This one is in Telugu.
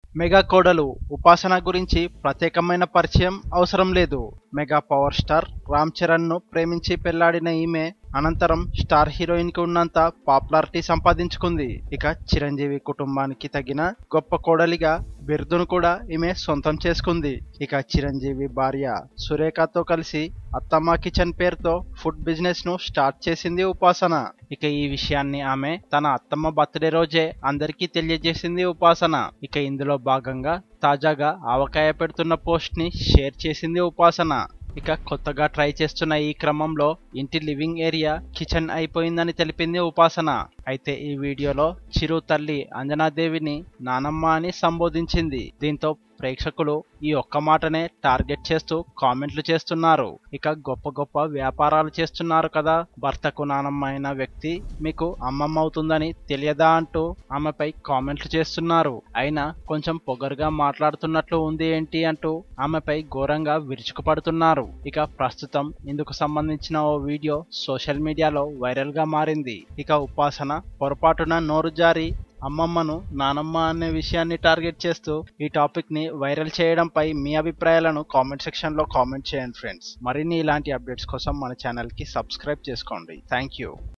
మెగా కోడలు ఉపాసన గురించి ప్రత్యేకమైన పరిచయం అవసరం లేదు mega power star Ram Charan ను ప్రేమించి పెళ్లాడిన ఈమె అనంతరం స్టార్ హీరోయిన్ కి ఉన్నంత పాపులారిటీ సంపాదించుకుంది ఇక చిరంజీవి కుటుంబానికి తగిన గొప్ప కోడలిగా బిరుదును కూడా ఈమె సొంతం చేసుకుంది ఇక చిరంజీవి భార్య సురేఖతో కలిసి అత్తమ్మ కిచెన్ పేరుతో ఫుడ్ బిజినెస్ ను స్టార్ట్ చేసింది ఉపాసన ఇక ఈ విషయాన్ని ఆమె తన అత్తమ్మ బర్త్డే రోజే అందరికీ తెలియజేసింది ఉపాసన ఇక ఇందులో భాగంగా తాజాగా ఆవకాయ పెడుతున్న పోస్ట్ ని షేర్ చేసింది ఉపాసన ఇక కొత్తగా ట్రై చేస్తున్న ఈ క్రమంలో ఇంటి లివింగ్ ఏరియా కిచెన్ అయిపోయిందని తెలిపింది ఉపాసన అయితే ఈ వీడియోలో చిరు తల్లి అంజనాదేవిని నానమ్మ అని సంబోధించింది దీంతో ప్రేక్షకులు ఈ ఒక్క మాటనే టార్గెట్ చేస్తూ కామెంట్లు చేస్తున్నారు ఇక గొప్ప గొప్ప వ్యాపారాలు చేస్తున్నారు కదా భర్తకు నానమ్మ అయిన వ్యక్తి మీకు అమ్మమ్మ అవుతుందని తెలియదా అంటూ ఆమెపై కామెంట్లు చేస్తున్నారు అయినా కొంచెం పొగరుగా మాట్లాడుతున్నట్లు ఉంది ఏంటి అంటూ ఆమెపై ఘోరంగా విరుచుకుపడుతున్నారు ఇక ప్రస్తుతం ఇందుకు సంబంధించిన ఓ వీడియో సోషల్ మీడియాలో వైరల్ గా మారింది ఇక ఉపాసన పొరపాటున నోరు జారి అమ్మమ్మను నానమ్మ అనే విషయాన్ని టార్గెట్ చేస్తూ ఈ టాపిక్ ని వైరల్ చేయడంపై మీ అభిప్రాయాలను కామెంట్ సెక్షన్ లో కామెంట్ చేయండి ఫ్రెండ్స్ మరిన్ని ఇలాంటి అప్డేట్స్ కోసం మన ఛానల్ కి సబ్స్క్రైబ్ చేసుకోండి థ్యాంక్ యూ